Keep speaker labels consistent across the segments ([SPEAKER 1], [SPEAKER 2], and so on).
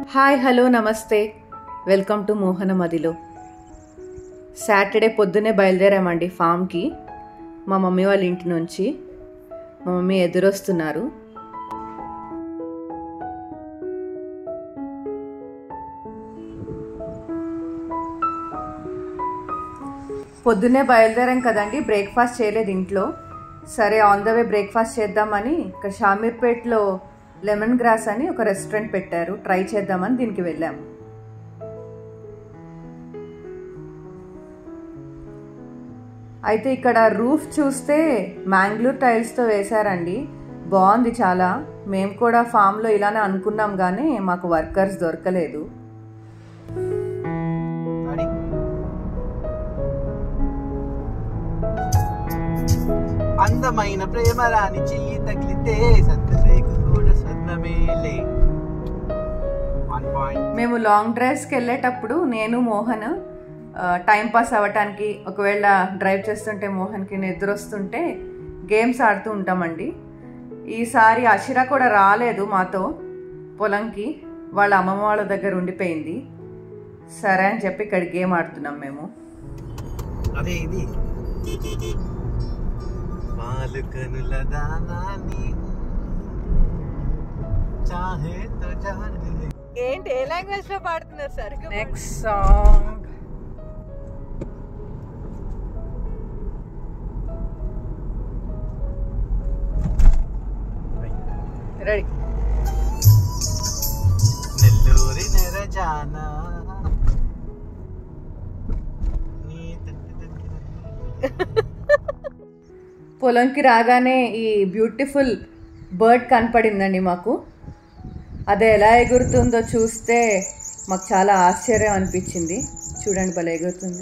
[SPEAKER 1] Hi hello నమస్తే welcome to Mohana Madilo Saturday పొద్దునే బయలుదేరామండి ఫామ్కి మా మమ్మీ వాళ్ళ ఇంటి నుంచి మా మమ్మీ ఎదురొస్తున్నారు పొద్దున్నే బయలుదేరాం కదండి బ్రేక్ఫాస్ట్ చేయలేదు ఇంట్లో సరే ఆన్ ద వే బ్రేక్ఫాస్ట్ చేద్దామని ఇక్కడ షామీర్పేట్లో లెమన్ గ్రాస్ అని ఒక రెస్టారెంట్ పెట్టారు ట్రై చేద్దామని దీనికి వెళ్ళాము అయితే ఇక్కడ రూఫ్ చూస్తే మ్యాంగ్లూర్ టైల్స్తో వేశారండి బాగుంది చాలా మేము కూడా ఫామ్లో ఇలానే అనుకున్నాం కానీ మాకు వర్కర్స్ దొరకలేదు
[SPEAKER 2] Ready? అందమైన ప్రేమ రాని చెయ్యి తగిలితే సత్తరేకు కూడా స్వర్ణమేలే వన్ పాయింట్
[SPEAKER 1] మేము లాంగ్ డ్రైవ్స్కి వెళ్ళేటప్పుడు నేను మోహన్ ఆ, టైం పాస్ అవ్వటానికి ఒకవేళ డ్రైవ్ చేస్తుంటే మోహన్కి నిద్ర వస్తుంటే గేమ్స్ ఆడుతూ ఉంటామండి ఈసారి అషిరా కూడా రాలేదు మాతో పొలంకి వాళ్ళ అమ్మమ్మ వాళ్ళ దగ్గర ఉండిపోయింది సరే అని చెప్పి ఇక్కడ గేమ్ ఆడుతున్నాం మేము
[SPEAKER 2] అదే ఇది పాలు కనుల దానా నీవు చాహే తో జానే
[SPEAKER 3] ఏంటి ఏ లాంగ్వేజ్ లో పాడుతున్నారు సరిగ్గా
[SPEAKER 1] నెక్స్ట్ సాంగ్ రెడీ
[SPEAKER 2] నెల్లూరి నెరజానా నీ తండ్రి తండ్రి
[SPEAKER 1] పొలంకి రాగానే ఈ బ్యూటిఫుల్ బర్డ్ కనపడిందండి మాకు అది ఎలా ఎగురుతుందో చూస్తే మాకు చాలా ఆశ్చర్యం అనిపించింది చూడండి భలే ఎగురుతుంది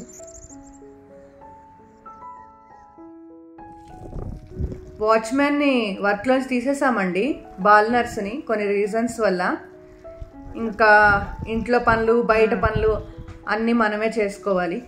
[SPEAKER 1] వాచ్మెన్ని వర్క్లోంచి తీసేసామండి బాల్ నర్స్ని కొన్ని రీజన్స్ వల్ల ఇంకా ఇంట్లో పనులు బయట పనులు అన్నీ మనమే చేసుకోవాలి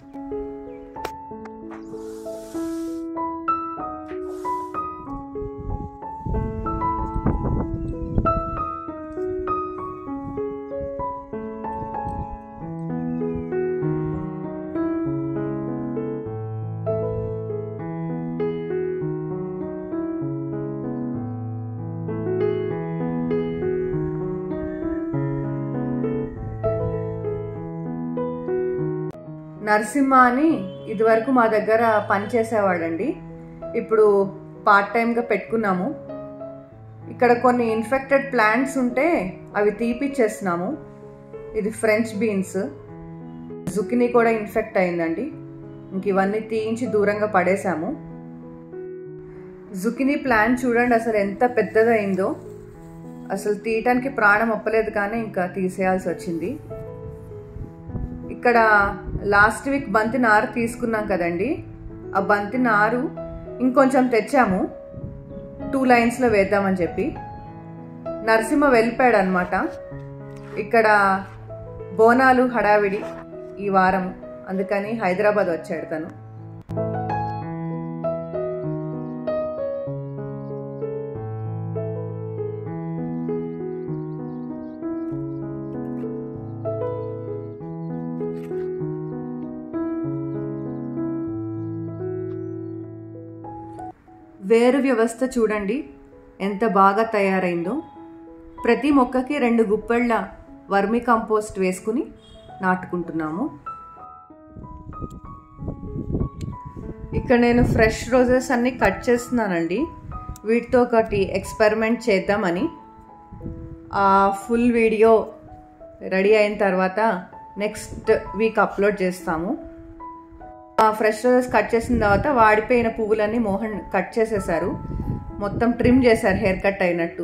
[SPEAKER 1] నరసింహ అని ఇదివరకు మా దగ్గర పని చేసేవాడండి ఇప్పుడు పార్ట్ టైంగా పెట్టుకున్నాము ఇక్కడ కొన్ని ఇన్ఫెక్టెడ్ ప్లాంట్స్ ఉంటే అవి తీపిచ్చేస్తున్నాము ఇది ఫ్రెంచ్ బీన్స్ జుకినీ కూడా ఇన్ఫెక్ట్ అయిందండి ఇంక ఇవన్నీ తీయించి దూరంగా పడేశాము జుకినీ ప్లాంట్ చూడండి అసలు ఎంత పెద్దదైందో అసలు తీయటానికి ప్రాణం ఒప్పలేదు కానీ ఇంకా తీసేయాల్సి వచ్చింది ఇక్కడ లాస్ట్ వీక్ బంతి నారు తీసుకున్నాం కదండి ఆ బంతి నారు ఇంకొంచెం తెచ్చాము టూ లైన్స్లో వేద్దామని చెప్పి నరసింహ వెళ్ళిపోయాడు అనమాట ఇక్కడ బోనాలు హడావిడి ఈ వారం అందుకని హైదరాబాద్ వచ్చాడు తను వేరు వ్యవస్థ చూడండి ఎంత బాగా తయారైందో ప్రతి మొక్కకి రెండు గుప్పెళ్ళ వర్మి కంపోస్ట్ వేసుకుని నాటుకుంటున్నాము ఇక్కడ నేను ఫ్రెష్ రోజెస్ అన్ని కట్ చేస్తున్నానండి వీటితో ఒకటి ఎక్స్పెరిమెంట్ చేద్దామని ఆ ఫుల్ వీడియో రెడీ అయిన తర్వాత నెక్స్ట్ వీక్ అప్లోడ్ చేస్తాము ఆ ఫ్రెష్ రోజెస్ కట్ చేసిన తర్వాత వాడిపోయిన పువ్వులన్నీ మోహన్ కట్ చేసేసారు మొత్తం ట్రిమ్ చేశారు హెయిర్ కట్ అయినట్టు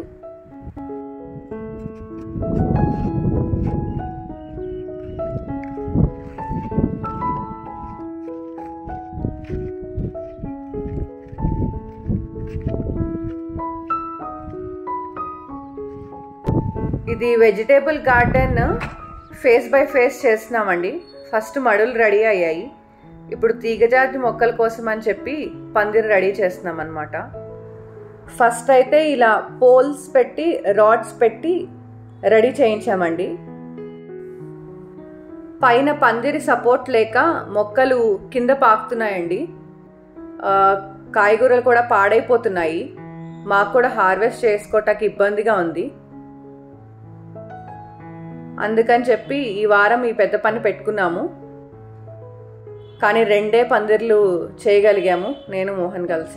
[SPEAKER 1] ఇది vegetable garden face by face చేస్తున్నామండి ఫస్ట్ మడులు రెడీ అయ్యాయి ఇప్పుడు తీగజాతి మొక్కల కోసం అని చెప్పి పందిరి రెడీ చేస్తున్నాం అనమాట ఫస్ట్ అయితే ఇలా పోల్స్ పెట్టి రాడ్స్ పెట్టి రెడీ చేయించామండి పైన పందిరి సపోర్ట్ లేక మొక్కలు కింద పాకుతున్నాయండి ఆ, కాయగూరలు కూడా పాడైపోతున్నాయి మాకు కూడా హార్వెస్ట్ చేసుకోవటానికి ఇబ్బందిగా ఉంది అందుకని చెప్పి ఈ వారం ఈ పెద్ద పని పెట్టుకున్నాము కానీ రెండే పందిర్లు చేయగలిగాము నేను మోహన్ కలిసి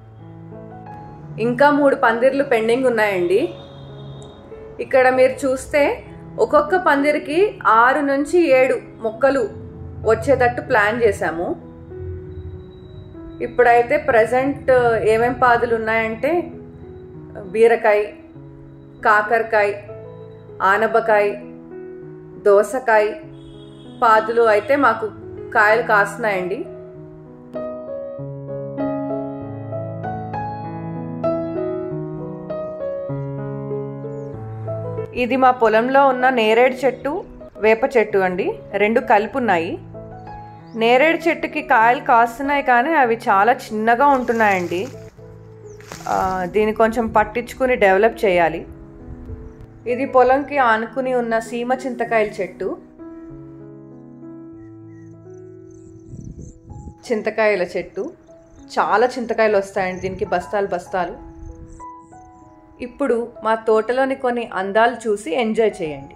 [SPEAKER 1] ఇంకా మూడు పందిర్లు పెండింగ్ ఉన్నాయండి ఇక్కడ మీరు చూస్తే ఒక్కొక్క పందిరికి ఆరు నుంచి ఏడు మొక్కలు వచ్చేటట్టు ప్లాన్ చేశాము ఇప్పుడైతే ప్రజెంట్ ఏమేం పాదులు ఉన్నాయంటే బీరకాయ కాకరకాయ ఆనపకాయ దోసకాయ పాదులు అయితే మాకు కాయలు కాస్తున్నాయండి ఇది మా పొలంలో ఉన్న నేరేడు చెట్టు వేప చెట్టు అండి రెండు కలిపి ఉన్నాయి నేరేడు చెట్టుకి కాయలు కాస్తున్నాయి కానీ అవి చాలా చిన్నగా ఉంటున్నాయండి ఆ, దీన్ని కొంచెం పట్టించుకుని డెవలప్ చేయాలి ఇది పొలంకి ఆనుకుని ఉన్న సీమ చింతకాయల చెట్టు చింతకాయల చెట్టు చాలా చింతకాయలు వస్తాయండి దీనికి బస్తాలు బస్తాలు ఇప్పుడు మా తోటలోని కొన్ని అందాలు చూసి ఎంజాయ్ చేయండి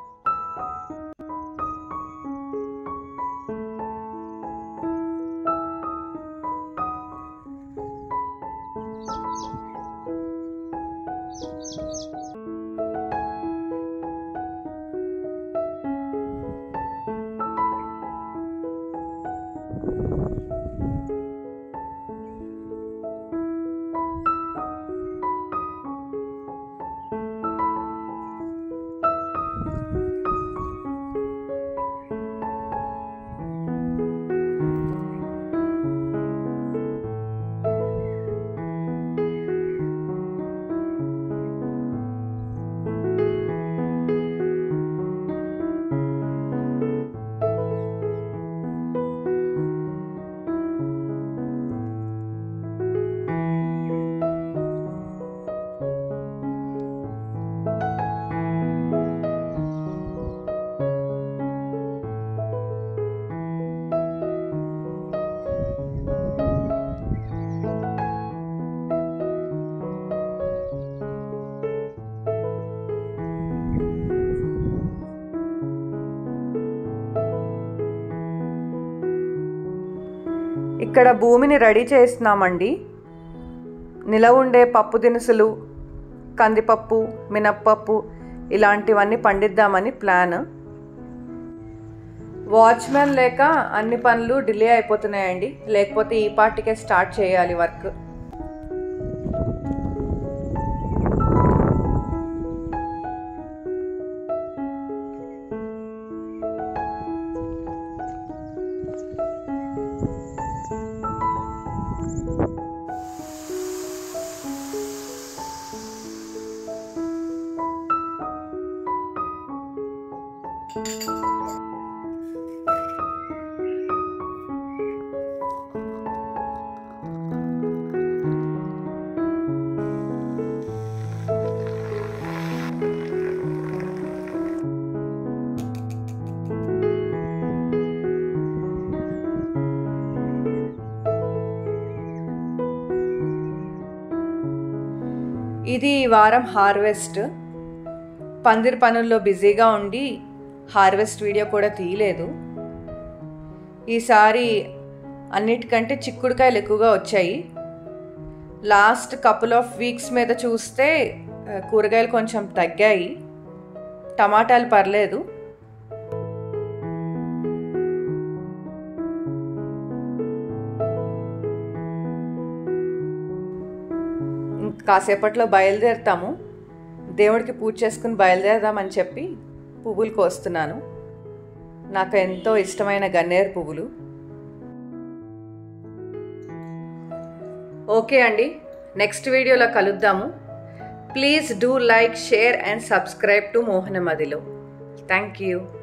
[SPEAKER 1] ఇక్కడ భూమిని రెడీ చేస్తున్నామండి నిలవ ఉండే పప్పు దినుసులు కందిపప్పు మినప్పప్పు ఇలాంటివన్నీ పండిద్దామని ప్లాన్ వాచ్మెన్ లేక అన్ని పనులు డిలే అయిపోతున్నాయండి లేకపోతే ఈ పార్టీకే స్టార్ట్ చేయాలి వర్క్ ఇది ఈ వారం హార్వెస్ట్ పందిరి పనుల్లో బిజీగా ఉండి హార్వెస్ట్ వీడియో కూడా తీయలేదు ఈసారి అన్నిటికంటే చిక్కుడుకాయలు ఎక్కువగా వచ్చాయి లాస్ట్ కపుల్ ఆఫ్ వీక్స్ మీద చూస్తే ఆ, కూరగాయలు కొంచెం తగ్గాయి టమాటాలు పర్లేదు ఇంక కాసేపట్లో బయలుదేరుతాము దేవుడికి పూజ చేసుకుని బయలుదేరదామని చెప్పి పువ్వులు కోస్తున్నాను నాకు ఎంతో ఇష్టమైన గన్నేరు పువ్వులు ఓకే అండి నెక్స్ట్ వీడియోలో కలుద్దాము please do like share and subscribe to Mohana Madilo thank you